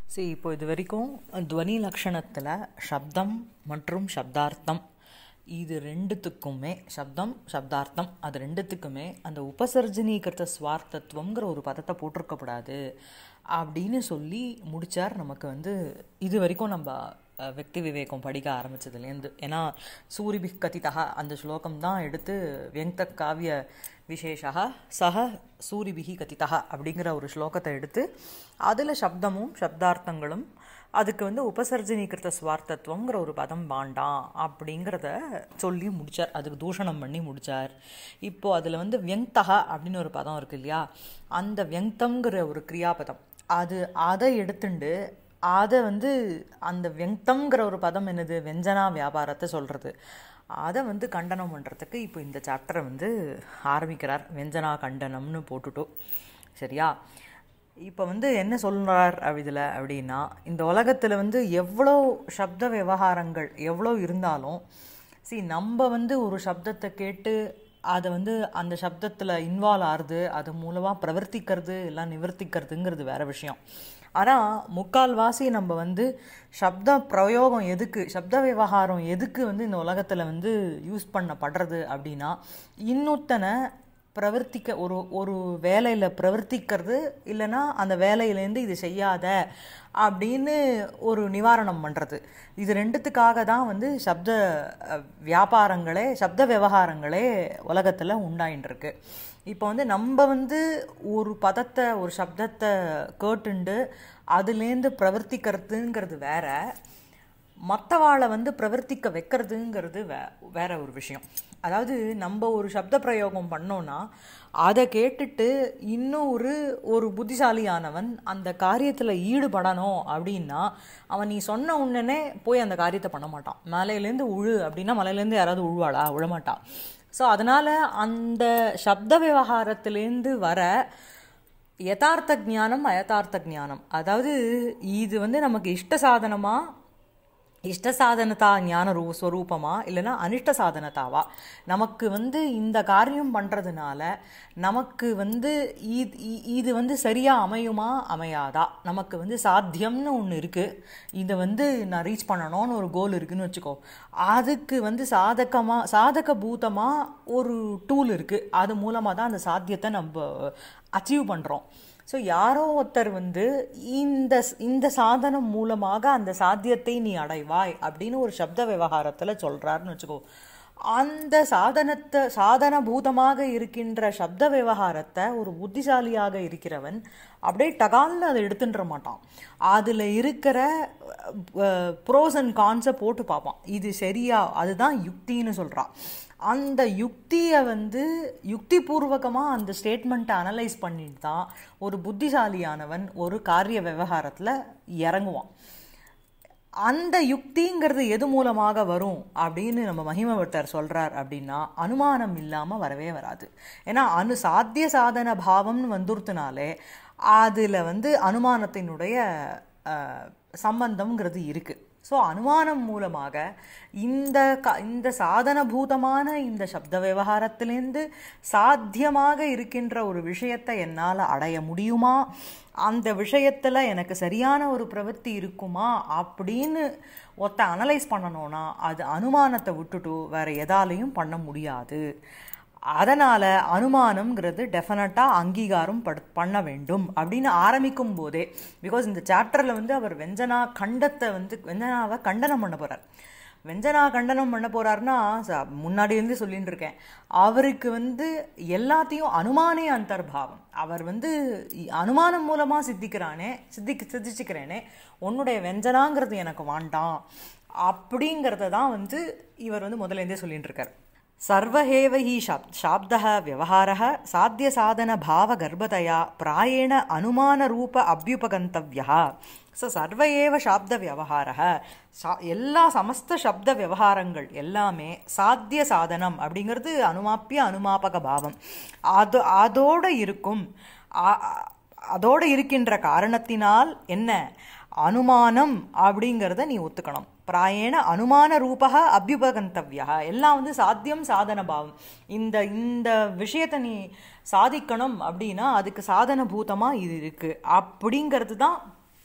சரி இப்போ இது வரைக்கும் துவனி லக்ஷணத்தில் சப்தம் மற்றும் சப்தார்த்தம் இது ரெண்டுத்துக்குமே சப்தம் சப்தார்த்தம் அது ரெண்டுத்துக்குமே அந்த உபசர்ஜனீகிருத்த ஸ்வார்த்தத்துவங்கிற ஒரு பதத்தை போட்டிருக்கக்கூடாது அப்படின்னு சொல்லி முடிச்சார் நமக்கு வந்து இது வரைக்கும் நம்ம அஹ், வெக்தி விவேகம் படிக்க ஆரம்பிச்சதுலேருந்து ஏன்னா சூரிபி கதிதா அந்த ஸ்லோகம் தான் எடுத்து வெங்க காவிய விசேஷா சக சூரிபிகி கதிதா அப்படிங்கிற ஒரு ஸ்லோகத்தை எடுத்து அதில் சப்தமும் சப்தார்த்தங்களும் அதுக்கு வந்து உபசர்ஜனீகிருத்த ஸ்வார்த்தத்துவங்கிற ஒரு பதம் வேண்டாம் அப்படிங்கிறத சொல்லி முடிச்சார் அதுக்கு தூஷணம் பண்ணி முடிச்சார் இப்போ அதில் வந்து வியங்தகா அப்படின்னு ஒரு பதம் இருக்கு இல்லையா அந்த வியங்தம்ங்கிற ஒரு கிரியாபதம் அது அதை எடுத்துண்டு அதை வந்து அந்த வியங்தம்ங்கிற ஒரு பதம் என்னது வெஞ்சனா வியாபாரத்தை சொல்கிறது அதை வந்து கண்டனம் பண்ணுறதுக்கு இப்போ இந்த சாப்டரை வந்து ஆரம்பிக்கிறார் வெஞ்சனா கண்டனம்னு போட்டுட்டோம் சரியா இப்போ வந்து என்ன சொல்கிறார் இதில் அப்படின்னா இந்த உலகத்தில் வந்து எவ்வளோ சப்த விவகாரங்கள் எவ்வளோ இருந்தாலும் see நம்ம வந்து ஒரு சப்தத்தை கேட்டு அதை வந்து அந்த சப்தத்தில் இன்வால்வ் ஆகுது அது மூலமாக பிரவர்த்திக்கிறது இல்லை நிவர்த்திக்கிறதுங்கிறது வேற விஷயம் ஆனால் முக்கால்வாசி நம்ம வந்து சப்த பிரயோகம் எதுக்கு சப்த விவகாரம் எதுக்கு வந்து இந்த உலகத்தில் வந்து யூஸ் பண்ணப்படுறது அப்படின்னா இன்னொத்தனை பிரவர்த்திக்க ஒரு ஒரு வேலையில் பிரவர்த்திக்கிறது இல்லைன்னா அந்த வேலையிலேருந்து இது செய்யாத அப்படின்னு ஒரு நிவாரணம் பண்ணுறது இது ரெண்டுத்துக்காக தான் வந்து சப்த அஹ், வியாபாரங்களே சப்த விவகாரங்களே உலகத்தில் உண்டாயின்னு இருக்கு இப்போ வந்து நம்ம வந்து ஒரு பதத்தை ஒரு சப்தத்தை கேட்டுண்டு அதுலேருந்து பிரவர்த்திக்கிறதுங்கிறது வேற மற்றவாளை வந்து பிரவர்த்திக்க வைக்கிறதுங்கிறது வே வேற ஒரு விஷயம் அதாவது நம்ம ஒரு சப்த பிரயோகம் பண்ணோன்னா அதை கேட்டுட்டு இன்னும் ஒரு ஒரு புத்திசாலியானவன் அந்த காரியத்தில் ஈடுபடணும் அப்படின்னா அவன் நீ சொன்ன உடனே போய் அந்த காரியத்தை பண்ண மாட்டான் மலையிலேருந்து உழு அப்படின்னா மலையிலேருந்து யாராவது உழுவாளா உழமாட்டான் ஸோ அதனால் அந்த சப்த விவகாரத்திலேருந்து வர யதார்த்த ஞானம் அயதார்த்த ஞானம் அதாவது இது வந்து நமக்கு இஷ்ட சாதனமா இஷ்ட சாதனதா ஞான ரூ ஸ்வரூபமா இல்லைன்னா அனிஷ்ட சாதனதாவா நமக்கு வந்து இந்த காரியம் பண்ணுறதுனால நமக்கு வந்து இது இ- இது வந்து சரியாக அமையுமா அமையாதா நமக்கு வந்து சாத்தியம்னு ஒன்று இருக்குது இதை வந்து நான் ரீச் பண்ணணும்னு ஒரு கோல் இருக்குன்னு வச்சுக்கோ அதுக்கு வந்து சாதகமாக சாதக பூதமாக ஒரு டூல் இருக்குது அது மூலமாக தான் அந்த சாத்தியத்தை நம்ம அச்சீவ் பண்ணுறோம் ஸோ யாரோ ஒருத்தர் வந்து இந்த இந்த சாதனம் மூலமாக அந்த சாத்தியத்தை நீ அடைவாய் அப்படின்னு ஒரு சப்த விவகாரத்தில் சொல்கிறாருன்னு வச்சுக்கோ அந்த சாதனத்தை சாதன பூதமாக இருக்கின்ற சப்த விவகாரத்தை ஒரு புத்திசாலியாக இருக்கிறவன் அப்படியே டகால்னு அதை எடுத்துன்ற மாட்டான் அதில் இருக்கிற ப்ரோஸ் அண்ட் கான்ஸை போட்டு பார்ப்பான் இது சரியா அதுதான் யுக்தின்னு சொல்கிறான் அந்த யுக்தியை வந்து யுக்தி பூர்வகமாக அந்த ஸ்டேட்மெண்ட்டை அனலைஸ் பண்ணிட்டு தான் ஒரு புத்திசாலியானவன் ஒரு காரிய விவகாரத்தில் இறங்குவான் அந்த யுக்திங்கிறது எது மூலமாக வரும் அப்படின்னு நம்ம மகிமவர்த்தர் சொல்றார் அப்படின்னா அனுமானம் இல்லாமல் வரவே வராது ஏன்னா அனு சாத்திய சாதன பாவம்னு வந்துருத்துனாலே அதில் வந்து அனுமானத்தினுடைய அஹ், சம்பந்தம்ங்கிறது இருக்குது ஸோ அனுமானம் மூலமாக இந்த க இந்த சாதனபூதமான இந்த சப்த விவகாரத்திலேருந்து சாத்தியமாக இருக்கின்ற ஒரு விஷயத்தை என்னால் அடைய முடியுமா அந்த விஷயத்தில் எனக்கு சரியான ஒரு பிரவൃத்தி இருக்குமா அப்படின்னு ஒருத்த அனலைஸ் பண்ணணும்னா அது அனுமானத்தை விட்டுட்டு வேற எதாலையும் பண்ண முடியாது அதனால் அனுமானம்ங்கிறது டெஃபினட்டாக அங்கீகாரம் படு பண்ண வேண்டும் அப்படின்னு ஆரம்பிக்கும் போதே பிகாஸ் இந்த சாப்டரில் வந்து அவர் வெஞ்சனா கண்டத்தை வந்து வெஞ்சனாவை கண்டனம் பண்ண போகிறார் வெஞ்சனா கண்டனம் பண்ண போறாருன்னா ச- முன்னாடி இருந்து சொல்லிட்டு இருக்கேன் அவருக்கு வந்து எல்லாத்தையும் அனுமானே அந்தர்பாவம் அவர் வந்து இ- அனுமானம் மூலமா சித்திக்கிறானே சித்திக்கு சித்திச்சுக்கிறேனே உன்னுடைய வெஞ்சனாங்கிறது எனக்கு வேண்டாம் அப்படிங்கிறத தான் வந்து இவர் வந்து முதல்ல இருந்தே சொல்லிட்டு இருக்கார் सर्वहेव हि शाब् शाब्दः व्यवहारः साध्यसाधनभावगर्भतया प्रायेण अनुमानरूप अभ्युपगन्तव्यः ஸோ சர்வ ஏவ சாப்த விவகாரக சா எல்லா சமஸ்த சப்த விவகாரங்கள் எல்லாமே சாத்திய சாதனம் அப்படிங்கிறது அனுமாப்பிய அனுமாபக பாவம் அது அதோட இருக்கும் ஆ- அதோட இருக்கின்ற காரணத்தினால் என்ன அனுமானம் அப்படிங்கிறத நீ ஒத்துக்கணும் பிராயேண அனுமான ரூபக அபியுபகந்தவ்யா எல்லாம் வந்து சாத்தியம் சாதன பாவம் இந்த இந்த விஷயத்தை நீ சாதிக்கணும் அப்படின்னா அதுக்கு சாதன பூதமாக இது இருக்கு அப்படிங்கிறது தான்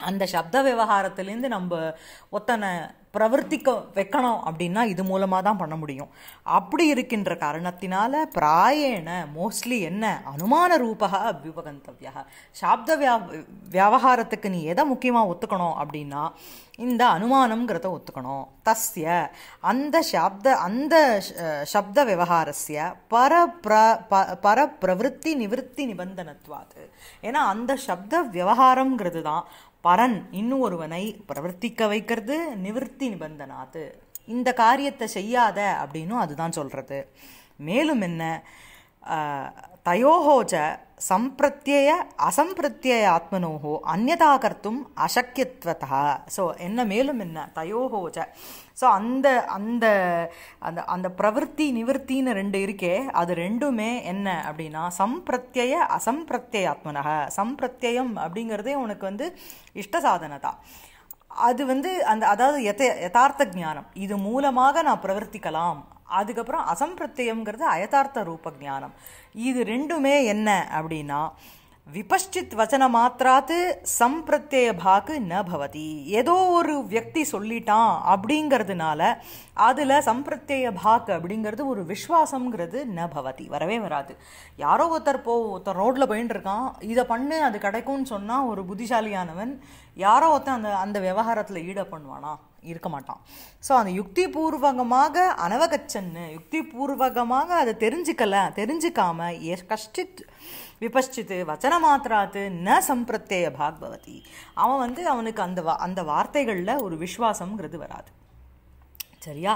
அந்த சப்த விவகாரத்திலேருந்து நம்ம ஒத்தனை பிரவர்த்திக்க வைக்கணும் அப்படின்னா இது மூலமாக தான் பண்ண முடியும் அப்படி இருக்கின்ற காரணத்தினால பிராயேண மோஸ்ட்லி என்ன அனுமான ரூபா அபியுபகந்தவியா சாப்த வியா வியாபகாரத்துக்கு நீ எதை முக்கியமாக ஒத்துக்கணும் அப்படின்னா இந்த அனுமானம்ங்கிறத ஒத்துக்கணும் தஸ்ய அந்த சப்த அந்த ஷ- சப்த விவகாரஸ்ய பர பிர ப- பர பிரவருத்தி நிவர்த்தி நிபந்தனத்வாது ஏன்னா அந்த சப்த விவகாரம்ங்கிறது தான் பரன் இன்னும் ஒருவனை பிரவர்த்திக்க வைக்கிறது நிவர்த்தி நிபந்தனாத்து இந்த காரியத்தை செய்யாத அப்படின்னும் அதுதான் சொல்றது மேலும் என்ன ஆஹ், தயோஹோச்ச சம்பிரத்யய அசம்பிரத்யய ஆத்மனோஹோ அந்யதா கர்த்தும் அசக்கியத்வதா ஸோ என்ன மேலும் என்ன தயோஹோச்ச ஸோ அந்த அந்த அந்த அந்த பிரவൃத்தி நிவர்த்தின்னு ரெண்டு இருக்கே அது ரெண்டுமே என்ன அப்படின்னா சம்பிரத்யய அசம்பிரத்யய ஆத்மனக சம்பிரத்யயம் அப்படிங்கிறதே உனக்கு வந்து இஷ்ட சாதனை தான் அது வந்து அந்த அதாவது யத யதார்த்த ஞானம் இது மூலமாக நான் பிரவர்த்திக்கலாம் அதுக்கப்புறம் அசம்பிரத்யம்ங்கிறது அயதார்த்த ரூப ஞானம் இது ரெண்டுமே என்ன அப்படின்னா விபஷ்சித் வச்சன மாத்திராத்து சம்பிரத்யய பாக்கு ந பவதி ஏதோ ஒரு வியக்தி சொல்லிட்டான் அப்படிங்கிறதுனால அதில் சம்பிரத்யய பாக் அப்படிங்கிறது ஒரு விஸ்வாசம்ங்கிறது ந பவதி வரவே வராது யாரோ ஒருத்தர் போ ஒருத்தர் ரோட்டில் போயின்னு இருக்கான் இதை பண்ணு அது கிடைக்கும்னு சொன்னால் ஒரு புத்திசாலியானவன் யாரோ ஒருத்தன் அந்த அந்த விவகாரத்தில் ஈட பண்ணுவானா இருக்க மாட்டான் ஸோ அந்த யுக்தி பூர்வகமாக அனவகச்சன்னு யுக்தி பூர்வகமாக அதை தெரிஞ்சுக்கல தெரிஞ்சுக்காம எ கஷ்டித் விபஷ்சித்து வச்சன மாத்திராத்து ந சம்பிரத்யய பாக் பவதி அவன் வந்து அவனுக்கு அந்த வா- அந்த வார்த்தைகளில் ஒரு விஸ்வாசம்ங்கிறது வராது சரியா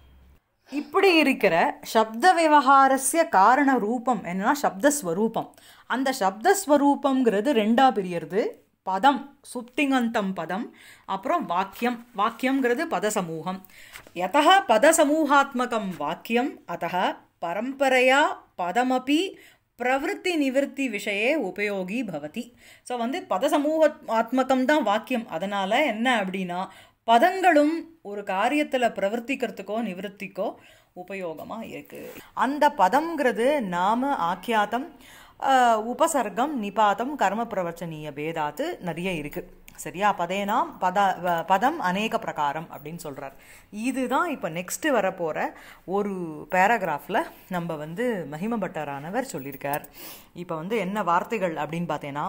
இப்படி இருக்கிற சப்த விவகாரஸ்ய காரண ரூபம் என்னன்னா சப்தஸ்வரூபம் அந்த சப்தஸ்வரூபம்ங்கிறது ரெண்டா பிரியறது பதம் சுப்திங்கந்தம் பதம் அப்புறம் வாக்கியம் வாக்கியம்ங்கிறது பதசமூகம் யதா பதசமூகாத்மகம் வாக்கியம் அத்தः பரம்பரையா பதமபி பிரவருத்தி நிவர்த்தி விஷயே உபயோகி பவதி ஸோ வந்து பதசமூக ஆத்மகம் தான் வாக்கியம் அதனால என்ன அப்படின்னா பதங்களும் ஒரு காரியத்தில் பிரவர்த்திக்கிறதுக்கோ நிவர்த்திக்கோ உபயோகமாக இருக்கு அந்த பதம்ங்கிறது நாம ஆக்கியாத்தம் ஆஹ், உபசர்க்கம் நிபாதம் கர்ம பிரவச்சனீய பேதாத்து நிறைய இருக்கு சரியா பதேனாம் பத வ- பதம் அநேக பிரகாரம் அப்படின்னு சொல்றார் இதுதான் இப்போ நெக்ஸ்ட் வரப்போற ஒரு பேராகிராஃப்ல நம்ம வந்து மகிம பட்டரானவர் சொல்லியிருக்கார் இப்போ வந்து என்ன வார்த்தைகள் அப்படின்னு பார்த்தேன்னா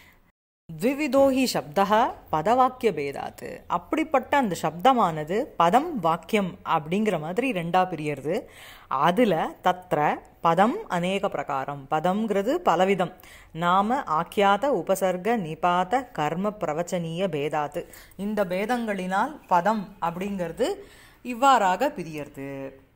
த்விவிதோஹி சப்தா பதவாக்கிய பேதாத்து அப்படிப்பட்ட அந்த சப்தமானது பதம் வாக்கியம் அப்படிங்கிற மாதிரி ரெண்டா பிரியறது அதில் தத்ர பதம் அநேக பிரகாரம் பதம்ங்கிறது பலவிதம் நாம ஆக்கியாத உபசர்க நிபாத கர்ம பிரவச்சனீய பேதாத்து இந்த பேதங்களினால் பதம் அப்படிங்கிறது இவ்வாறாக பிரியறது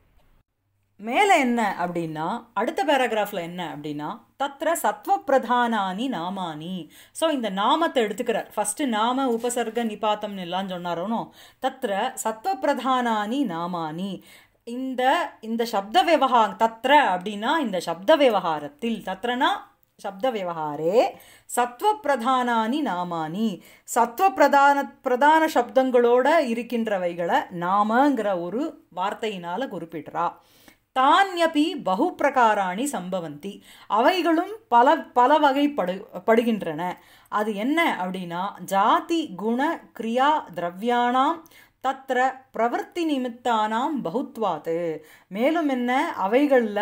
மேலே என்ன அப்படின்னா அடுத்த பேராகிராஃபில் என்ன அப்படின்னா தத்ர சத்வ பிரதானானி நாமானி ஸோ இந்த நாமத்தை எடுத்துக்கிறார் ஃபர்ஸ்ட் நாம உபசர்க நிபாத்தம்னு எல்லாம் சொன்னாரோனோ தத்ர சத்வ பிரதானானி நாமானி இந்த இந்த சப்த விவகா தத்ர அப்படின்னா இந்த சப்த விவகாரத்தில் தத்ரனா சப்த விவகாரே சத்வ பிரதானானி நாமானி சத்வ பிரதான பிரதான சப்தங்களோட இருக்கின்றவைகளை நாமங்கிற ஒரு வார்த்தையினால குறிப்பிடுறா தான்யபி பகு பிரகாராணி சம்பவந்தி அவைகளும் பல பல வகைப்படு படுகின்றன அது என்ன அப்படின்னா ஜாதி குண கிரியா திரவியானாம் தத்ர பிரவர்த்தி நிமித்தானாம் பகுத்வாத்து மேலும் என்ன அவைகளில்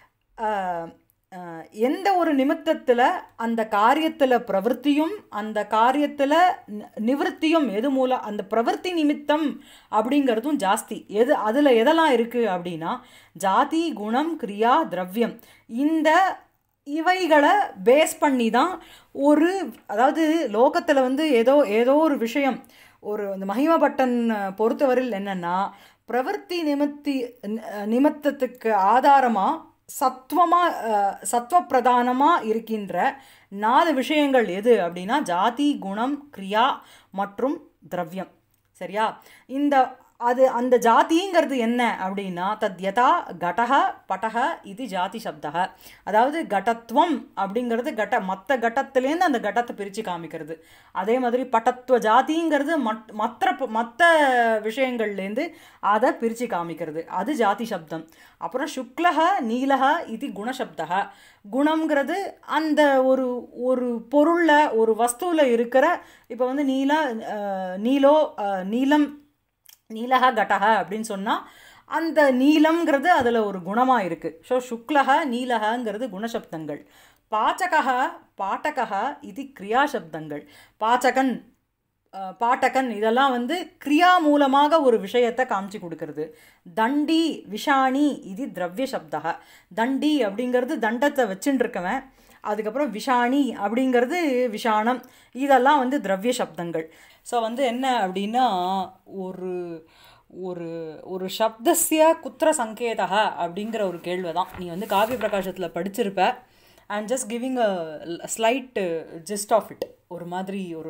அஹ், எந்த ஒரு நிமித்தத்தில் அந்த காரியத்தில் பிரவൃத்தியும் அந்த காரியத்தில் நிவர்த்தியும் எது மூலம் அந்த பிரவர்த்தி நிமித்தம் அப்படிங்கிறதும் ஜாஸ்தி எது அதில் எதெல்லாம் இருக்குது அப்படின்னா ஜாதி குணம் கிரியா திரவியம் இந்த இவைகளை பேஸ் பண்ணி தான் ஒரு அதாவது லோகத்தில் வந்து ஏதோ ஏதோ ஒரு விஷயம் ஒரு இந்த மகிமபட்டன் பொறுத்தவரையில் என்னன்னா பிரவர்த்தி நிமித்தி நிமித்தத்துக்கு ஆதாரமாக சத்வமாக சத்வ பிரதானமாக இருக்கின்ற நாலு விஷயங்கள் எது அப்படின்னா ஜாதி குணம் கிரியா மற்றும் திரவியம் சரியா இந்த அது அந்த ஜாதிங்கிறது என்ன அப்படின்னா தத் யதா கடக பட்டக இது ஜாதி சப்தக அதாவது கடத்துவம் அப்படிங்கிறது கட்ட மற்ற கட்டத்துலேருந்து அந்த கட்டத்தை பிரித்து காமிக்கிறது அதே மாதிரி பட்டத்துவ ஜாதிங்கிறது மட் மற்ற மற்ற விஷயங்கள்லேருந்து அதை பிரித்து காமிக்கிறது அது ஜாதி சப்தம் அப்புறம் சுக்லக நீலக இது குணசப்தக குணம்ங்கிறது அந்த ஒரு ஒரு பொருளில் ஒரு வஸ்துவில் இருக்கிற இப்போ வந்து நீல அஹ், நீலோ அஹ், நீலம் நீலக கடக அப்படின்னு சொன்னால் அந்த நீலம்ங்கிறது அதில் ஒரு குணமாக இருக்குது ஸோ சுக்லக நீலகங்கிறது குணசப்தங்கள் பாச்சக பாட்டக இது கிரியாசப்தங்கள் பாச்சகன் அஹ், பாட்டகன் இதெல்லாம் வந்து கிரியா மூலமாக ஒரு விஷயத்தை காமிச்சு கொடுக்கறது தண்டி விஷாணி இது திரவிய சப்தக தண்டி அப்படிங்கிறது தண்டத்தை வச்சுட்டு இருக்கவன் அதுக்கப்புறம் விஷாணி அப்படிங்கிறது விஷாணம் இதெல்லாம் வந்து திரவிய சப்தங்கள் ஸோ வந்து என்ன அப்படின்னா ஒரு ஒரு ஒரு சப்தஸ்ய குத்திர சங்கேதக அப்படிங்கிற ஒரு கேள்வி தான் நீ வந்து காவிய பிரகாசத்தில் படிச்சிருப்ப and just giving a slight gist of it ஒரு மாதிரி ஒரு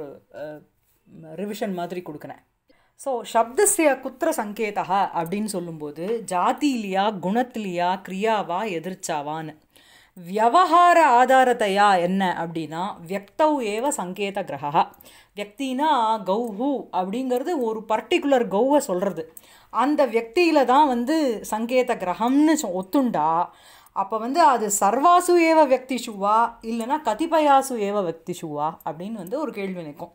ரிவிஷன் மாதிரி கொடுக்குறேன் ஸோ சப்தஸ்ய குத்திர சங்கேதக அப்படின்னு சொல்லும்போது ஜாதியிலையா குணத்திலையா கிரியாவா எதிர்ச்சாவான்னு வியவஹார ஆதாரத்தையா என்ன அப்படின்னா வியக்தவ் ஏவ சங்கேத கிரகா வியக்தினா கௌஹு அப்படிங்கிறது ஒரு பர்டிகுலர் கௌவை சொல்கிறது அந்த வியக்தியில தான் வந்து சங்கேத கிரகம்னு சொ- ஒத்துண்டா அப்போ வந்து அது சர்வாசு ஏவ வியக்திஷுவா இல்லைன்னா கதிபயாசு ஏவ வியக்திஷுவா அப்படின்னு வந்து ஒரு கேள்வி நிற்கும்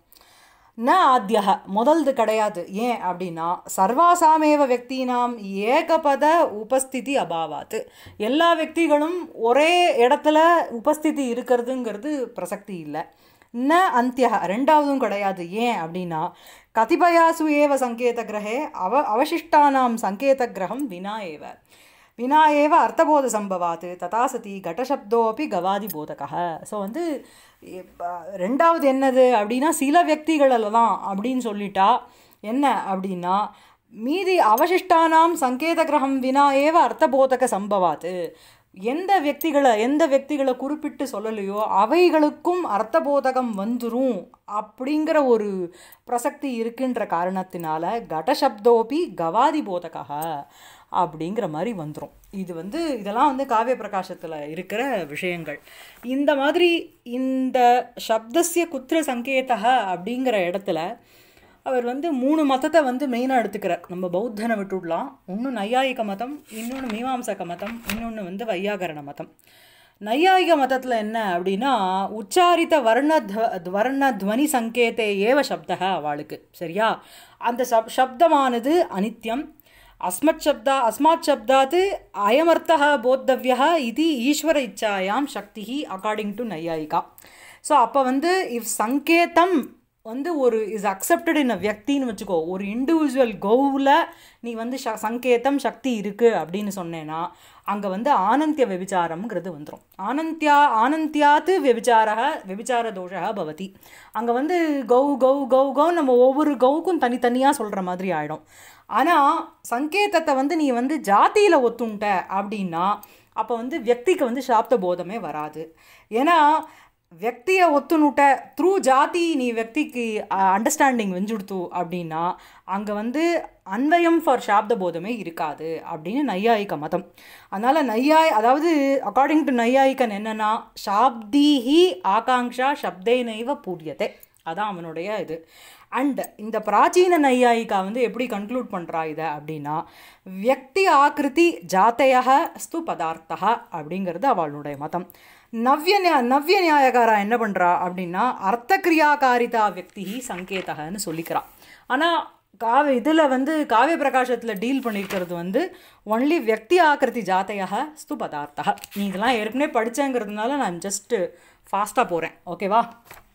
ந ஆத்தியக முதல்து கிடையாது ஏன் அப்படின்னா சர்வாசாமேவ व्यक्तीनाம் ஏகபத உபஸ்திதி அபாவாத் எல்லா व्यक्तिகளும் ஒரே இடத்துல உபஸ்திதி இருக்கிறதுங்கிறது பிரசக்தி இல்லை ந அந்தியக ரெண்டாவதும் கிடையாது ஏன் அப்படின்னா கதிபயாசு ஏவ சங்கேத கிரகே அவ அவசிஷ்டானாம் சங்கேத கிரகம் வினா ஏவ வினா ஏவ அர்த்தபோத சம்பவாத் ததா சதி கடசப்தோப்பி கவாதி போதக ஸோ வந்து இப்ப ரெண்டாவது என்னது அப்படின்னா சில வியக்திகளில் தான் அப்படின்னு சொல்லிட்டா என்ன அப்படின்னா மீதி அவசிஷ்டானாம் சங்கேத கிரகம் வினா ஏவ அர்த்தபோதக சம்பவாத் எந்த வியக்திகளை எந்த வியக்திகளை குறிப்பிட்டு சொல்லலையோ அவைகளுக்கும் அர்த்தபோதகம் வந்துரும் அப்படிங்கிற ஒரு பிரசக்தி இருக்கின்ற காரணத்தினால கடசப்தோபி கவாதி போதகா அப்படிங்கிற மாதிரி வந்துடும் இது வந்து இதெல்லாம் வந்து காவிய பிரகாசத்தில் இருக்கிற விஷயங்கள் இந்த மாதிரி இந்த சப்தஸ்ய குத்திர சங்கேதக அப்படிங்கிற இடத்துல அவர் வந்து மூணு மதத்தை வந்து மெயினாக எடுத்துக்கிறார் நம்ம பௌத்தனை விட்டுடலாம் ஒன்று நையாயிக மதம் இன்னொன்று மீமாம்சக மதம் இன்னொன்று வந்து வையாகரண மதம் நையாயிக மதத்தில் என்ன அப்படின்னா உச்சாரித்த வர்ண த்வ வர்ண துவனி சங்கேதே ஏவ சப்தக அவளுக்கு சரியா அந்த சப் சப்தமானது அனித்யம் அஸ்மத் சப்தா அஸ்மாத் சப்தாத் அயமர்த்தः போத்தவ்யः இது ஈஸ்வர இச்சாயாம் சக்தி அக்கார்டிங் டு நையாயிகா ஸோ அப்போ வந்து இஃப் சங்கேதம் வந்து ஒரு இஸ் அக்செப்டட் இன் அ வியக்தின்னு வச்சுக்கோ ஒரு இண்டிவிஜுவல் கோவில் நீ வந்து ச சங்கேதம் சக்தி இருக்குது அப்படின்னு சொன்னேன்னா அங்கே வந்து ஆனந்திய விபிச்சாரம்ங்கிறது வந்துடும் ஆனந்தியா ஆனந்தியாத்து விபிச்சாரக விபிச்சார தோஷக பவதி அங்கே வந்து கௌ கௌ கௌ கௌ நம்ம ஒவ்வொரு கௌக்கும் தனித்தனியாக சொல்கிற மாதிரி ஆகிடும் ஆனால் சங்கேதத்தை வந்து நீ வந்து ஜாதியில் ஒத்துண்ட அப்படின்னா அப்போ வந்து வியக்திக்கு வந்து சாப்த போதமே வராது ஏன்னா ವ್ಯಕ್ತಿಯ ಒತ್ತುನುಟ த்ரூ ஜாதி நீ ವ್ಯಕ್ತಿக்கு அண்டர்ஸ்டாண்டிங் வெஞ்சுடுத்து அப்படின்னா அங்கே வந்து அன்வயம் ஃபார் சாப்த போதமே இருக்காது அப்படின்னு நையாயிக்க மதம் அதனால் நையாய் அதாவது அக்கார்டிங் டு நையாயிக்கன் என்னன்னா சாப்தீஹி ஆகாங்ஷா சப்தேனைவ பூரியத்தை அதான் அவனுடைய இது அண்ட் இந்த பிராச்சீன நையாயிகா வந்து எப்படி கன்க்ளூட் பண்ணுறா இதை அப்படின்னா வியக்தி ஆக்கிருதி ஜாத்தையாக ஸ்து பதார்த்தா அப்படிங்கிறது அவளுடைய மதம் நவ்ய நியா- நவ்ய நியாயகாரா என்ன பண்ணுறா அப்படின்னா அர்த்த கிரியாகாரிதா வியக்தி சங்கேதகன்னு சொல்லிக்கிறா ஆனால் காவ இதில் வந்து காவிய பிரகாசத்தில் டீல் பண்ணியிருக்கிறது வந்து ஒன்லி வியக்தி ஆக்கிருதி ஜாத்தையாக ஸ்து பதார்த்தா நீ இதெல்லாம் ஏற்கனவே படித்தேங்கிறதுனால நான் ஜஸ்ட்டு ஃபாஸ்ட்டாக போகிறேன் ஓகேவா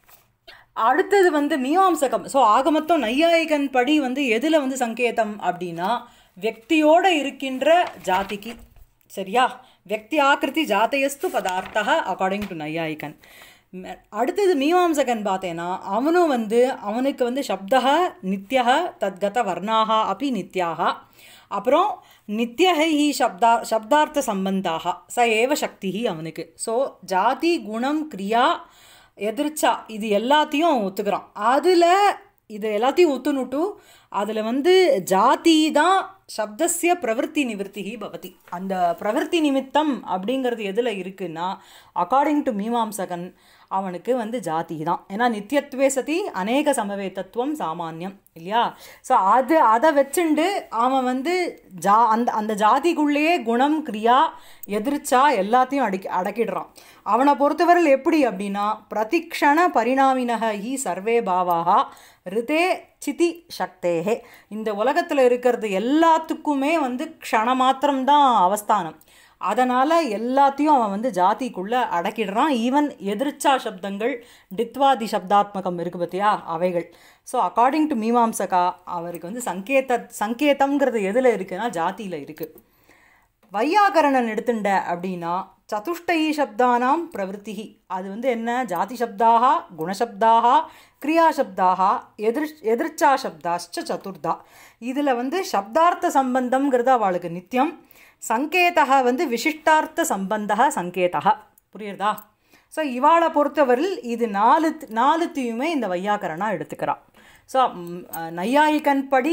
அடுத்தது வந்து மீமாம்சகம் ஸோ ஆக மொத்தம் நையாயிகன் படி வந்து எதில் வந்து சங்கேதம் அப்படின்னா வியக்தியோட இருக்கின்ற ஜாதிக்கு சரியா வியக்தி ஆக்கிருதி ஜாத்தையஸ்து பதார்த்தா அக்கார்டிங் டு நையாயிகன் ம- அடுத்தது மீமாம்சகன் பார்த்தேன்னா அவனும் வந்து அவனுக்கு வந்து சப்தா நித்யக தத்கத வர்ணாக அப்படி நித்யாக அப்புறம் நித்யஹை சப்தா சப்தார்த்த சம்பந்தாக ச ஏவ சக்தி அவனுக்கு ஸோ ஜாதி குணம் கிரியா எதிர்ச்சா இது எல்லாத்தையும் அவன் ஒத்துக்கிறான் அதில் இது எல்லாத்தையும் ஒத்துணுட்டு அதில் வந்து ஜாதி தான் சப்தஸ்ய பிரவருத்தி நிவர்த்தி பவதி அந்த பிரவருத்தி நிமித்தம் அப்படிங்கிறது எதில் இருக்குன்னா அக்கார்டிங் டு மீமாம்சகன் அவனுக்கு வந்து ஜாதி தான் ஏன்னா நித்தியத்துவே சதி அநேக சமவேதத்துவம் சாமானியம் இல்லையா ஸோ அது அதை வச்சுண்டு அவன் வந்து ஜா அந்த அந்த ஜாதிக்குள்ளேயே குணம் கிரியா எதிர்ச்சா எல்லாத்தையும் அடக்கி அடக்கிடுறான் அவனை பொறுத்தவரையில் எப்படி அப்படின்னா பிரதிக்ஷண பரிணாமினக ஹி சர்வே பாவாக ரிதே சிதி சக்தேகே இந்த உலகத்தில் இருக்கிறது எல்லாத்துக்குமே வந்து க்ஷண மாத்திரம்தான் அவஸ்தானம் அதனால் எல்லாத்தையும் அவன் வந்து ஜாதிக்குள்ளே அடக்கிடுறான் ஈவன் எதிர்ச்சா சப்தங்கள் டித்வாதி சப்தாத்மகம் இருக்கு பார்த்தியா அவைகள் ஸோ அக்கார்டிங் டு மீமாம்சகா அவருக்கு வந்து சங்கேத சங்கேதம்ங்கிறது எதில் இருக்குன்னா ஜாதியில் இருக்குது வையாகரணன் எடுத்துண்ட அப்படின்னா சதுஷ்டை சப்தானாம் பிரவருத்தி அது வந்து என்ன ஜாதி சப்தாக குணசப்தாக கிரியாசப்தாக எதிர் எதிர்ச்சா சப்தாச்ச சதுர்தா இதில் வந்து சப்தார்த்த சம்பந்தம்ங்கிறது அவளுக்கு நித்தியம் சங்கேதக வந்து விசிஷ்டார்த்த சம்பந்தக சங்கேதக புரியுறதா ஸோ இவாளை பொறுத்தவரையில் இது நாலு நாலுத்தையுமே இந்த வையாக்கரணா எடுத்துக்கிறான் ஸோ நையாயிகன் படி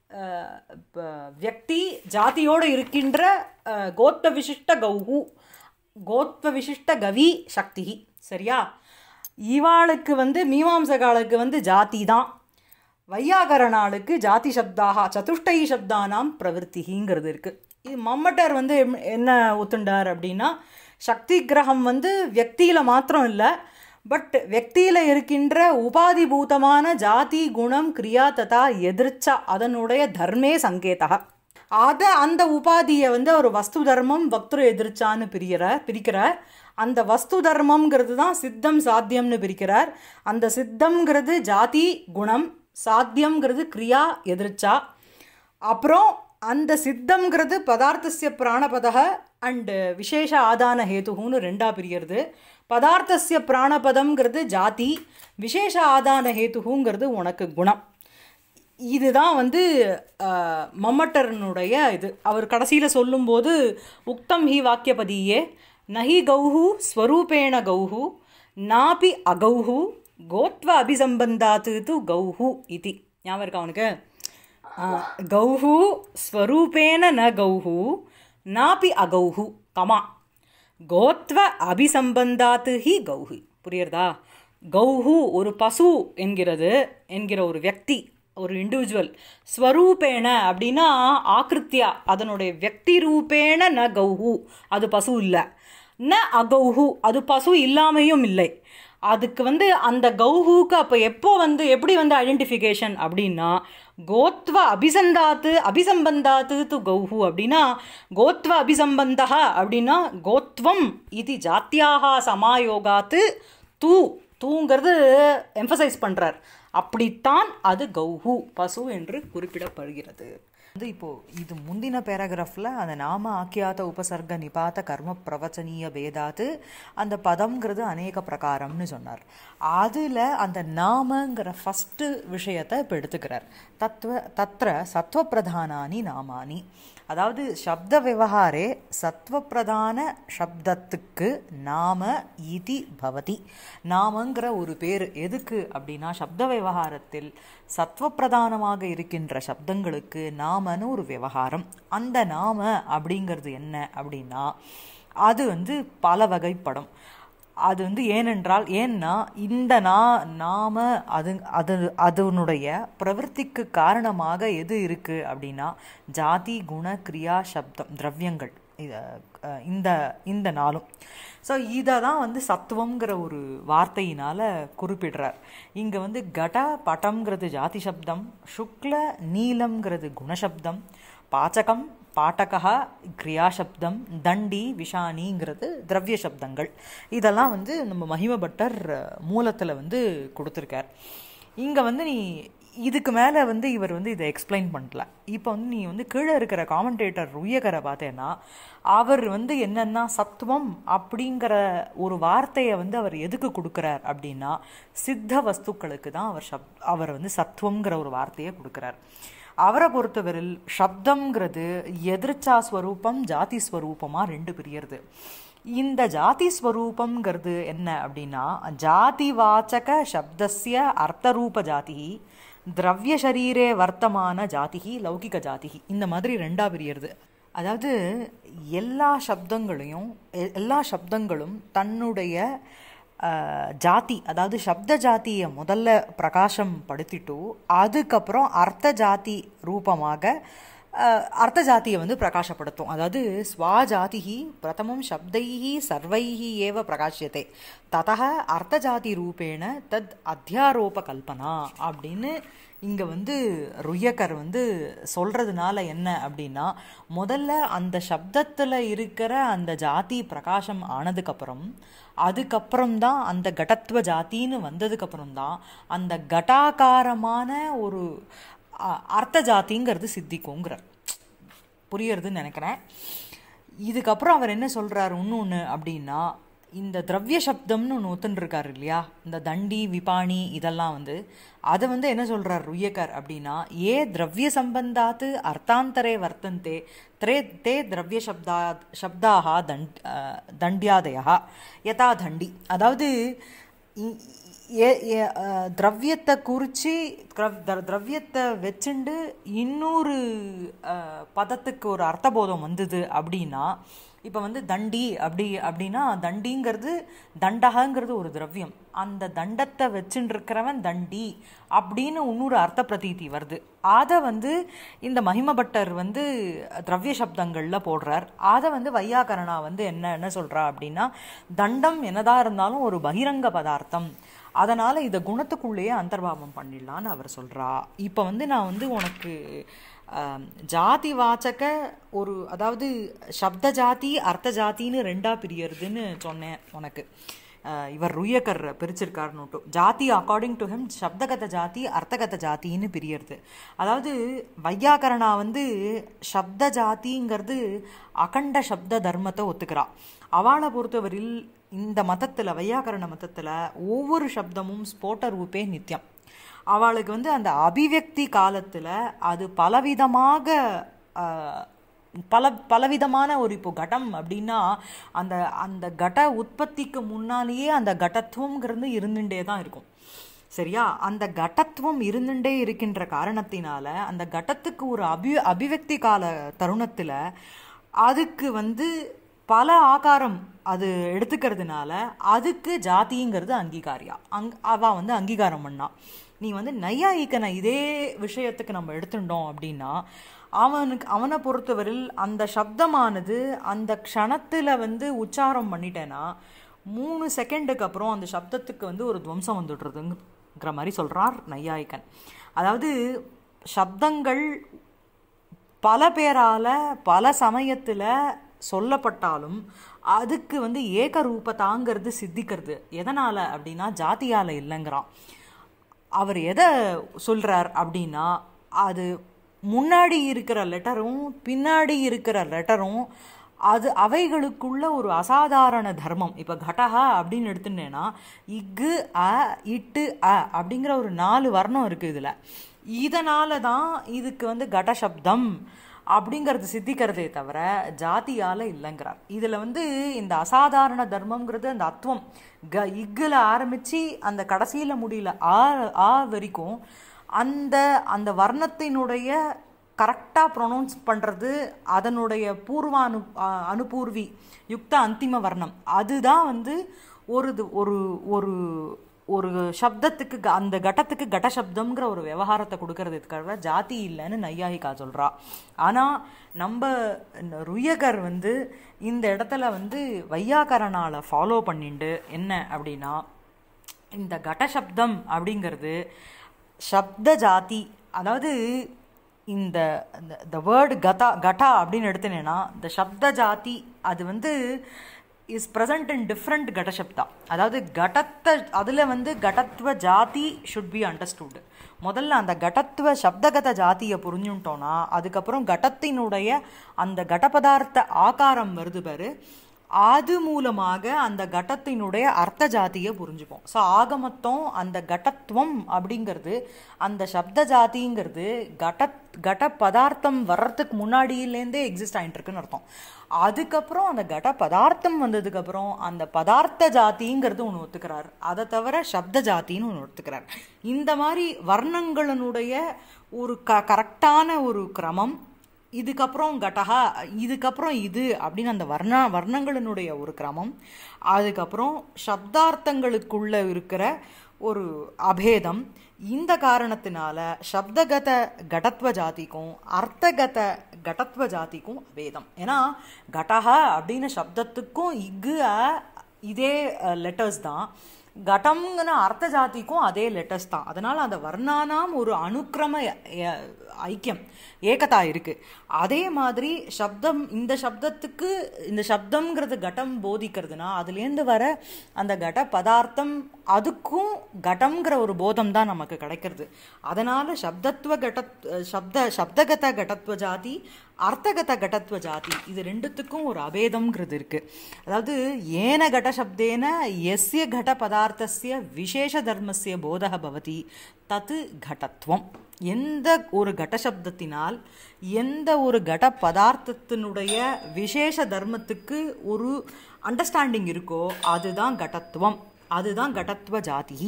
வியக்தி ஜாதியோடு இருக்கின்ற கோத்த விசிஷ்ட கௌஹு கோத்வ விசிஷ்ட கவி சக்தி சரியா இவாளுக்கு வந்து மீமாம்சகாலுக்கு வந்து ஜாதி தான் வையாகரணாளுக்கு ஜாதி சப்தாக சதுஷ்டை சப்தானாம் பிரவருத்திங்கிறது இருக்குது இது மம்மட்டர் வந்து என்ன ஒத்துண்டார் அப்படின்னா சக்தி கிரகம் வந்து வியக்தியில் மாத்திரம் இல்லை பட் வியக்தியில் இருக்கின்ற உபாதிபூதமான ஜாதி குணம் கிரியா ததா எதிர்ச்சா அதனுடைய தர்மே சங்கேதா அதை அந்த உபாதியை வந்து ஒரு வஸ்து தர்மம் பக்திரு எதிர்ச்சான்னு பிரிக்கிறார் பிரிக்கிறார் அந்த வஸ்து தர்மம்ங்கிறது தான் சித்தம் சாத்தியம்னு பிரிக்கிறார் அந்த சித்தம்ங்கிறது ஜாதி குணம் சாத்தியம்ங்கிறது கிரியா எதிர்ச்சா அப்புறம் அந்த சித்தம்ங்கிறது பதார்த்தசிய பிராணபதக அண்டு விசேஷ ஆதான ஹேதுன்னு ரெண்டா பிரியறது பதார்த்தசிய பிராணபதம்ங்கிறது ஜாதி விசேஷ ஆதான ஹேதுங்கிறது உனக்கு குணம் இதுதான் வந்து மம்மட்டரனுடைய இது அவர் கடைசியில் சொல்லும்போது உக்தம் ஹி வாக்கியபதியே நஹி கௌஹு ஸ்வரூபேண கௌஹு நாபி அகௌஹு கோத்வ அபிசம்பந்தாத்து து கௌஹு இது ஞாபகம் இருக்கா அவனுக்கு கௌஹு ஸ்வரூபேன ந கௌஹு நாபி அகௌஹு கமா கோத்வ அபிசம்பந்தாத்து ஹி கௌஹு புரியுறதா கௌஹு ஒரு பசு என்கிறது என்கிற ஒரு வியக்தி ஒரு இண்டிவிஜுவல் ஸ்வரூபேண அப்படின்னா ஆக்கிருத்தியா அதனுடைய வியக்தி ரூபேண ந கௌஹு அது பசு இல்லை ந அகௌஹு அது பசு இல்லாமையும் இல்லை அதுக்கு வந்து அந்த கௌஹுக்கு அப்போ எப்போ வந்து எப்படி வந்து ஐடென்டிஃபிகேஷன் அப்படின்னா கோத்வ அபிசந்தாத்து அபிசம்பந்தாத்து து கௌஹு அப்படின்னா கோத்வ அபிசம்பந்தா அப்படின்னா கோத்வம் இது ஜாத்தியாக சமாயோகாத்து தூ தூங்கிறது எம்ஃபசைஸ் பண்ணுறார் அப்படித்தான் அது கௌஹு பசு என்று குறிப்பிடப்படுகிறது வந்து இப்போது இது முந்தின பேராகிராஃபில் அந்த நாம ஆக்கியாத உபசர்க நிபாத கர்ம பிரவச்சனீய பேதாத்து அந்த பதம்ங்கிறது அநேக பிரகாரம்னு சொன்னார் அதில் அந்த நாமங்கிற ஃபஸ்ட்டு விஷயத்தை இப்போ எடுத்துக்கிறார் தத்துவ தத்திர சத்வப்பிரதானானி நாமானி அதாவது சப்த விவகாரே சத்வப்பிரதான சப்தத்துக்கு நாம இதி பவதி நாமங்கிற ஒரு பேர் எதுக்கு அப்படின்னா சப்த விவகாரத்தில் சத்வப்பிரதானமாக இருக்கின்ற சப்தங்களுக்கு நாமன்னு ஒரு விவகாரம் அந்த நாம அப்படிங்கிறது என்ன அப்படின்னா அது வந்து பல வகைப்படும் அது வந்து ஏனென்றால் ஏன்னா இந்த நா நாம அது அது அதனுடைய பிரவൃத்திக்கு காரணமாக எது இருக்குது அப்படின்னா ஜாதி குண கிரியா சப்தம் திரவியங்கள் இந்த இந்த நாளும் ஸோ இதை தான் வந்து சத்துவங்கிற ஒரு வார்த்தையினால் குறிப்பிடுறார் இங்கே வந்து கட பட்டம்ங்கிறது ஜாதி சப்தம் சுக்ல நீலம்ங்கிறது குணசப்தம் பாச்சகம் பாட்டகா கிரியாசப்தம் தண்டி விஷானிங்கிறது திரவிய சப்தங்கள் இதெல்லாம் வந்து நம்ம மகிமபட்டர் மூலத்தில் வந்து கொடுத்துருக்கார் இங்கே வந்து நீ இதுக்கு மேலே வந்து இவர் வந்து இதை எக்ஸ்பிளைன் பண்ணல இப்போ வந்து நீ வந்து கீழே இருக்கிற காமெண்டேட்டர் ருயகரை பார்த்தேன்னா அவர் வந்து என்னென்னா சத்துவம் அப்படிங்கிற ஒரு வார்த்தையை வந்து அவர் எதுக்கு கொடுக்குறார் அப்படின்னா சித்த வஸ்துக்களுக்கு தான் அவர் சப் அவர் வந்து சத்துவங்கிற ஒரு வார்த்தையை கொடுக்குறார் அவரை பொறுத்தவரையில் சப்தம்ங்கிறது எதிர்ச்சா ஸ்வரூபம் ஜாதி ஸ்வரூபமாக ரெண்டு பிரியறது இந்த ஜாதி ஸ்வரூபம்ங்கிறது என்ன அப்படின்னா ஜாதி வாச்சக சப்தஸ்ய அர்த்தரூப ஜாதி திரவிய சரீரே வர்த்தமான ஜாதிகி லௌகிக ஜாதிகி இந்த மாதிரி ரெண்டா பிரியறது அதாவது எல்லா சப்தங்களையும் எ- எல்லா சப்தங்களும் தன்னுடைய அஹ், ஜாதி அதாவது சப்த ஜாதியை முதல்ல பிரகாசம் படுத்திட்டு அதுக்கப்புறம் அர்த்த ஜாதி ரூபமாக அஹ், அர்த்த ஜாதியை வந்து பிரகாசப்படுத்தும் அதாவது ஸ்வாஜாதிஹி பிரதமம் சப்தைஹி சர்வைஹி ஏவ பிரகாஷ்யத்தை ததக அர்த்த ஜாதி ரூபேண தத் அத்தியாரோப கல்பனா அப்படின்னு இங்கே வந்து ருயக்கர் வந்து சொல்கிறதுனால என்ன அப்படின்னா முதல்ல அந்த சப்தத்தில் இருக்கிற அந்த ஜாதி பிரகாசம் ஆனதுக்கப்புறம் அதுக்கப்புறம் தான் அந்த கடத்துவ ஜாத்தின்னு வந்ததுக்கப்புறம் தான் அந்த கட்டாகாரமான ஒரு அ- அர்த்த ஜாதிங்கிறது சித்திக்குங்கிறார் புரியறதுன்னு நினைக்கிறேன் இதுக்கப்புறம் அவர் என்ன சொல்றாரு இன்னொன்று அப்படின்னா இந்த திரவிய சப்தம்னு ஒன்று ஒத்துன்னு இருக்காரு இல்லையா இந்த தண்டி விபாணி இதெல்லாம் வந்து அதை வந்து என்ன சொல்றார் ருயக்கர் அப்படின்னா ஏ திரவிய சம்பந்தாத்து அர்த்தாந்தரே வர்த்தந்தே த்ரே தே திரவிய சப்தா சப்தாக தண்ட் அஹ், தண்ட்யாதயா யதா தண்டி அதாவது இ- ஏ- ஏ- அஹ், திரவியத்தை குறித்து திரவியத்தை வச்சுண்டு இன்னொரு அஹ், பதத்துக்கு ஒரு அர்த்தபோதம் வந்தது அப்படின்னா இப்போ வந்து தண்டி அப்படி அப்படின்னா தண்டிங்கிறது தண்டகங்கிறது ஒரு திரவியம் அந்த தண்டத்தை வச்சுட்டு இருக்கிறவன் தண்டி அப்படின்னு இன்னொரு அர்த்த பிரதீதி வருது அதை வந்து இந்த மகிமபட்டர் வந்து திரவிய சப்தங்களில் போடுறார் அதை வந்து வையாகரணா வந்து என்ன என்ன சொல்றா அப்படின்னா தண்டம் என்னதான் இருந்தாலும் ஒரு பகிரங்க பதார்த்தம் அதனால இதை குணத்துக்குள்ளேயே அந்தர்பாவம் பண்ணிடலான்னு அவர் சொல்றா இப்போ வந்து நான் வந்து உனக்கு ஆம், ஜாதி வாச்சக ஒரு அதாவது சப்த ஜாதி அர்த்த ஜாதின்னு ரெண்டா பிரியறதுன்னு சொன்னேன் உனக்கு அஹ், இவர் ருயக்கர் பிரிச்சிருக்காருன்னு ஜாதி அக்கார்டிங் டு ஹிம் சப்தகத ஜாதி அர்த்தகத ஜாதின்னு பிரியறது அதாவது வையாகரணா வந்து சப்த ஜாதிங்கிறது அகண்ட சப்த தர்மத்தை ஒத்துக்கிறா அவளை பொறுத்தவரையில் இந்த மதத்தில் வையாகரண மதத்தில் ஒவ்வொரு சப்தமும் ஸ்போட்ட ரூபே நித்தியம் அவளுக்கு வந்து அந்த அபிவியக்தி காலத்தில் அது பலவிதமாக ஆஹ், பல பலவிதமான ஒரு இப்போ கடம் அப்படின்னா அந்த அந்த கட உற்பத்திக்கு முன்னாலேயே அந்த கடத்துவங்கிறது இருந்துட்டே தான் இருக்கும் சரியா அந்த கடத்துவம் இருந்துட்டே இருக்கின்ற காரணத்தினால அந்த கடத்துக்கு ஒரு அபி அபிவியக்தி கால தருணத்தில் அதுக்கு வந்து பல ஆகாரம் அது எடுத்துக்கிறதுனால அதுக்கு ஜாதிங்கிறது அங்கீகாரியா அங் அவ வந்து அங்கீகாரம் பண்ணா நீ வந்து நையாயிக்கனை இதே விஷயத்துக்கு நம்ம எடுத்துட்டோம் அப்படின்னா அவனுக்கு அவனை பொறுத்தவரையில் அந்த சப்தமானது அந்த க்ஷணத்தில் வந்து உச்சாரம் பண்ணிட்டேன்னா மூணு செகண்டுக்கு அப்புறம் அந்த சப்தத்துக்கு வந்து ஒரு துவம்சம் வந்துடுறதுங்கிற மாதிரி சொல்றார் நையாயிக்கன் அதாவது சப்தங்கள் பல பேரால பல சமயத்துல சொல்லப்பட்டாலும் அதுக்கு வந்து ஏக ரூபத்தாங்கிறது சித்திக்கிறது எதனால அப்படின்னா ஜாதியால இல்லைங்கிறான் அவர் எதை சொல்றார் அப்படின்னா அது முன்னாடி இருக்கிற லெட்டரும் பின்னாடி இருக்கிற லெட்டரும் அது அவைகளுக்குள்ள ஒரு அசாதாரண தர்மம் இப்போ கடகா அப்படின்னு எடுத்துட்டேன்னா இக்கு அ இட்டு அ அப்படிங்கிற ஒரு நாலு வர்ணம் இருக்கு இதுல இதனால தான் இதுக்கு வந்து கட சப்தம் அப்படிங்கிறது சித்திக்கிறதே தவிர ஜாதியால இல்லைங்கிறார் இதுல வந்து இந்த அசாதாரண தர்மம்ங்கிறது அந்த அத்வம் க இக்குல ஆரம்பிச்சு அந்த கடைசியில முடியல ஆ ஆ வரைக்கும் அந்த அந்த வர்ணத்தினுடைய கரெக்டாக ப்ரொனவுன்ஸ் பண்ணுறது அதனுடைய பூர்வ அனு அ- அனுபூர்வி யுக்த அந்திம வர்ணம் அதுதான் வந்து ஒரு இது- ஒரு ஒரு ஒரு சப்தத்துக்கு க- அந்த கட்டத்துக்கு கட சப்தம்ங்கிற ஒரு விவகாரத்தை கொடுக்கறதுக்காக ஜாதி இல்லைன்னு நையாயிகா சொல்றா ஆனா நம்ம இந்த ருயகர் வந்து இந்த இடத்துல வந்து வையாகரனால ஃபாலோ பண்ணிண்டு என்ன அப்படின்னா இந்த கடசப்தம் அப்படிங்கிறது சப்த ஜாதி அதாவது இந்த த வேர்டு கதா கட்டா அப்படின்னு எடுத்துனேன்னா இந்த சப்த ஜாதி அது வந்து இஸ் present இன் டிஃப்ரெண்ட் கடசப்தா அதாவது கடத்தை அதில் வந்து கடத்துவ ஜாதி ஷுட் பி அண்டர்ஸ்டுட் முதல்ல அந்த கடத்துவ சப்தகத ஜாதியை புரிஞ்சுட்டோம்னா அதுக்கப்புறம் கடத்தினுடைய அந்த கடபதார்த்த ஆகாரம் வருது பாரு அது மூலமாக அந்த கடத்தினுடைய அர்த்த ஜாதியை புரிஞ்சுப்போம் ஸோ ஆகமத்தம் அந்த கடத்துவம் அப்படிங்கிறது அந்த சப்த ஜாதிங்கிறது கட கட பதார்த்தம் வர்றதுக்கு முன்னாடியிலேருந்தே எக்ஸிஸ்ட் ஆகிட்டு இருக்குன்னு அர்த்தம் அதுக்கப்புறம் அந்த கட பதார்த்தம் வந்ததுக்கப்புறம் அந்த பதார்த்த ஜாதிங்கிறது ஒன்று ஒத்துக்கிறார் அதை தவிர சப்த ஜாதின்னு ஒன்று ஒத்துக்கிறார் இந்த மாதிரி வர்ணங்களினுடைய ஒரு க கரெக்டான ஒரு கிரமம் இதுக்கப்புறம் கடகா இதுக்கப்புறம் இது அப்படின்னு அந்த வர்ண வர்ணங்களினுடைய ஒரு கிரமம் அதுக்கப்புறம் சப்தார்த்தங்களுக்குள்ள இருக்கிற ஒரு அபேதம் இந்த காரணத்தினால சப்தகத கடத்வ ஜாதிக்கும் அர்த்தகத கடத்வ ஜாதிக்கும் அபேதம் ஏன்னா கடகா அப்படின்னு சப்தத்துக்கும் இக்கு அ, இதே லெட்டர்ஸ் தான் கடம்ங்கிற அர்த்த ஜாதிக்கும் அதே லெட்டர்ஸ் தான் அதனால அந்த வர்ணானாம் ஒரு அனுக்கிரம அ, ஐக்கியம் ஏகதா இருக்கு அதே மாதிரி சப்தம் இந்த சப்தத்துக்கு இந்த சப்தம்ங்கிறது கடம் போதிக்கிறதுனா அதுலேருந்து வர அந்த கட பதார்த்தம் அதுக்கும் கடம்ங்கிற ஒரு போதம் தான் நமக்கு கிடைக்கிறது அதனால சப்தத்துவ கட சப்த சப்தகத கடத்துவ ஜாதி அர்த்தகத கடத்துவ ஜாதி இது ரெண்டுத்துக்கும் ஒரு அபேதம்ங்கிறது இருக்கு அதாவது ஏன கட சப்தேன எஸ்ய கட பதார்த்தஸ்ய விசேஷ தர்மஸ்ய போதக பவதி தத்து கடத்துவம் எந்த ஒரு கட சப்தத்தினால் எந்த ஒரு கட பதார்த்தத்தினுடைய விசேஷ தர்மத்துக்கு ஒரு அண்டர்ஸ்டாண்டிங் இருக்கோ அதுதான் கடத்துவம் அதுதான் கடத்துவ ஜாதி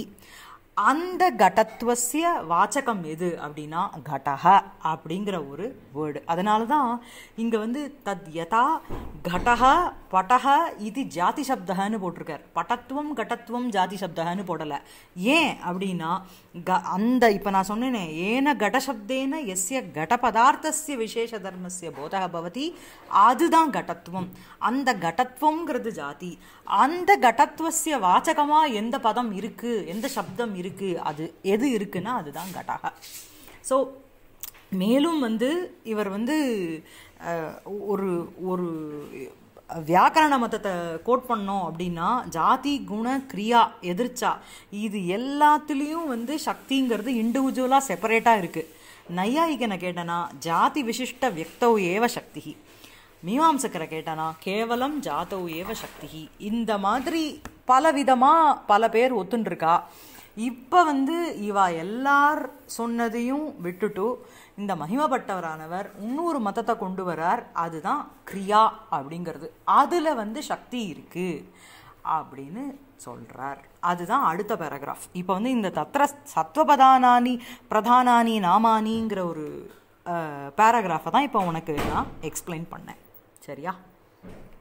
அந்த கடத்துவசிய வாச்சகம் எது அப்படின்னா கடக அப்படிங்கிற ஒரு வேர்டு அதனால தான் இங்கே வந்து தத் யதா கடக பட்டக இது ஜாதி சப்தகன்னு போட்டிருக்கார் பட்டத்துவம் கடத்துவம் ஜாதி சப்தகன்னு போடலை ஏன் அப்படின்னா க அந்த இப்போ நான் சொன்னேனே ஏன கடசப்தேன எஸ்ய கட பதார்த்தஸ்ய விசேஷ தர்மஸ்ய போதக பவதி அதுதான் கடத்துவம் அந்த கடத்துவங்கிறது ஜாதி அந்த கடத்துவசிய வாச்சகமா எந்த பதம் இருக்கு எந்த சப்தம் இருக்கு அது எது இருக்குன்னா அதுதான் கடக ஸோ மேலும் வந்து இவர் வந்து அஹ், ஒரு ஒரு வியாக்கரண மதத்தை கோட் பண்ணோம் அப்படின்னா ஜாதி குண கிரியா எதிர்ச்சா இது எல்லாத்துலேயும் வந்து சக்திங்கிறது இண்டிவிஜுவலாக செப்பரேட்டாக இருக்குது நையாயிகனை கேட்டனா ஜாதி விசிஷ்ட வியக்தௌ ஏவ சக்தி மீமாம்சக்கரை கேட்டானா கேவலம் ஜாதௌ ஏவ சக்தி இந்த மாதிரி பல விதமாக பல பேர் ஒத்துன்ருக்கா இப்போ வந்து இவா எல்லார் சொன்னதையும் விட்டுட்டு இந்த மகிமப்பட்டவரானவர் இன்னொரு மதத்தை கொண்டு வரார் அதுதான் கிரியா அப்படிங்கிறது அதில் வந்து சக்தி இருக்கு அப்படின்னு சொல்றார் அதுதான் அடுத்த பேராகிராஃப் இப்போ வந்து இந்த தத்திர சத்வபதானானி பிரதானானி நாமானிங்கிற ஒரு பேராகிராஃபை தான் இப்போ உனக்கு நான் எக்ஸ்பிளைன் பண்ணேன் சரியா